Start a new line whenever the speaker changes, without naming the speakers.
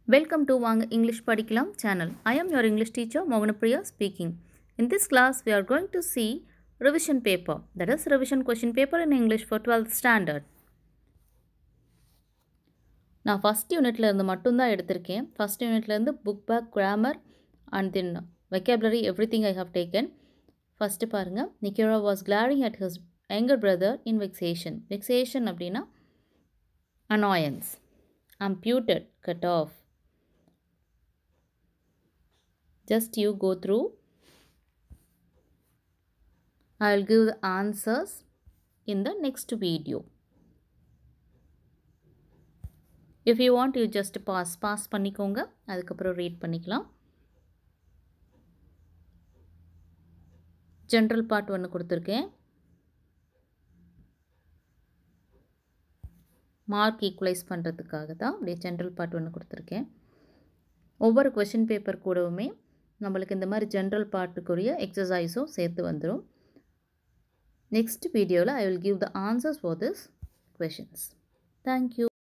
Welcome to வாங்க English படிக்கலாம் channel I am your English teacher Moganappriya speaking. In this class we are going to see revision paper that is revision question paper in English for 12th standard. நான் first யூனிட்ல இருந்து மட்டும்தான் எடுத்திருக்கேன் first யூனிட்லேருந்து book back grammar and then vocabulary everything I have taken first பாருங்கள் நிக்கிரா was glaring at his younger brother in vexation vexation அப்படின்னா annoyance amputed cut off just you go through i'll give the answers in the next video if you want you just pass pass பண்ணிக்கோங்க அதுக்கப்புறம் read பண்ணிக்கலாம் general part ஒன்று கொடுத்துருக்கேன் mark equalise பண்ணுறதுக்காக தான் அப்படியே general part ஒன்று கொடுத்துருக்கேன் ஒவ்வொரு கொஷின் பேப்பர் கூடவுமே நம்மளுக்கு இந்த மாதிரி ஜென்ரல் பார்ட்டுக்குரிய எக்ஸசைஸும் சேர்த்து வந்துடும் நெக்ஸ்ட் வீடியோவில் I will give the answers for this questions thank you